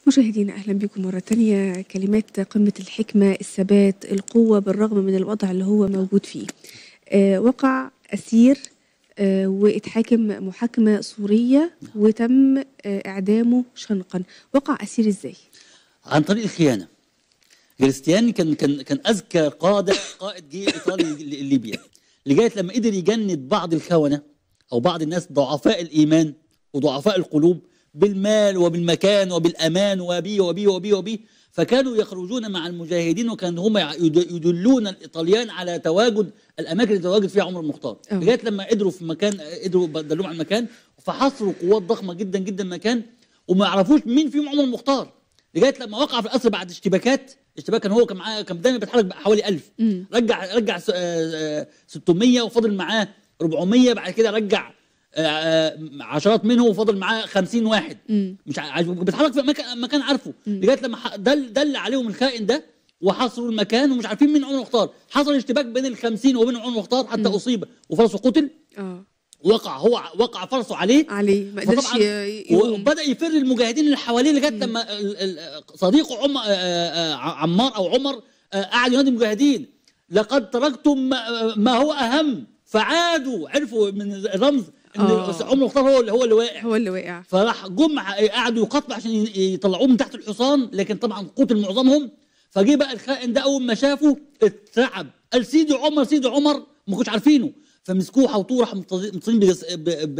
مشاهدينا اهلا بكم مره تانية كلمات قمه الحكمه الثبات القوه بالرغم من الوضع اللي هو موجود فيه آه وقع اسير آه واتحاكم محاكمه سوريه وتم آه اعدامه شنقا وقع اسير ازاي عن طريق الخيانه كريستياني كان كان كان اذكى قاده قائد جيش ايطالي ل- ليبيا لغايه لما قدر يجند بعض الخونه او بعض الناس ضعفاء الايمان وضعفاء القلوب بالمال وبالمكان وبالامان وبي وبي وبي وبي فكانوا يخرجون مع المجاهدين وكانوا هم يد- يدلون الايطاليان على تواجد الاماكن اللي تواجد فيها عمر المختار أه. لغايه لما قدروا في مكان قدروا دلوهم على المكان فحصروا قوات ضخمه جدا جدا مكان وما يعرفوش مين فيهم عمر المختار لغايه لما وقع في الاسر بعد اشتباكات اشتباك كان هو كان معاه كان دايما بيتحرك بحوالي 1000 مم. رجع رجع س- آه، آه، 600 وفضل معاه 400 بعد كده رجع آه، آه، عشرات منهم وفضل معاه 50 واحد مم. مش ع- عايز- بيتحرك في مكان مكان عارفه لغايه لما ح- دل دل عليهم الخائن ده وحصروا المكان ومش عارفين مين عمر المختار حصل اشتباك بين ال 50 وبين عمر المختار حتى اصيب وفرسه قتل اه وقع هو وقع فرسه عليه عليه ما قدرش فطبعاً ي- يقوم وبدا يفر المجاهدين اللي حواليه لغايه لما ال- ال- صديقه عم آه، آه، عمار او عمر آه، قعد ينادي المجاهدين لقد تركتم ما- ما هو اهم فعادوا عرفوا من الرمز ان آه. عمر المختار هو اللي هو اللي واقع هو اللي وقع فراح جم قعدوا يقاتلوا عشان ي- يطلعوه من تحت الحصان لكن طبعا قتل معظمهم فجه بقى الخائن ده اول ما شافه اترعب قال سيدي عمر سيدي عمر ما كنتش عارفينه فمسكوه حوطوه راح متصلين بجس- ب- ب-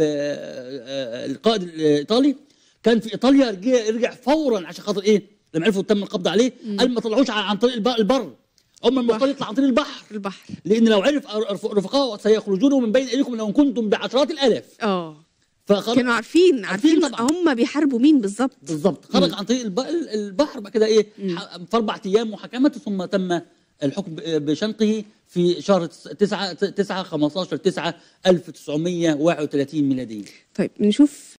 آه، القائد الايطالي كان في ايطاليا رجع, رجع فورا عشان خاطر ايه لما عرفوا تم القبض عليه قال ما طلعوش عن عن طريق الب- البر عمر المختار البحر. يطلع عن طريق البحر البحر لان لو عرف رف- رفقائه سيخرجون من بين ايديكم لو كنتم بعشرات الالاف اه فخلاص كانوا عارفين عارفين عارفين طبعاً. هم بيحاربوا مين بالظبط بالظبط خرج عن طريق الب- البحر بعد كده ايه ح- في اربع ايام محاكمه ثم تم الحكم ب- بشنقه في شهر 9 9 15 9 1931 ميلادي طيب نشوف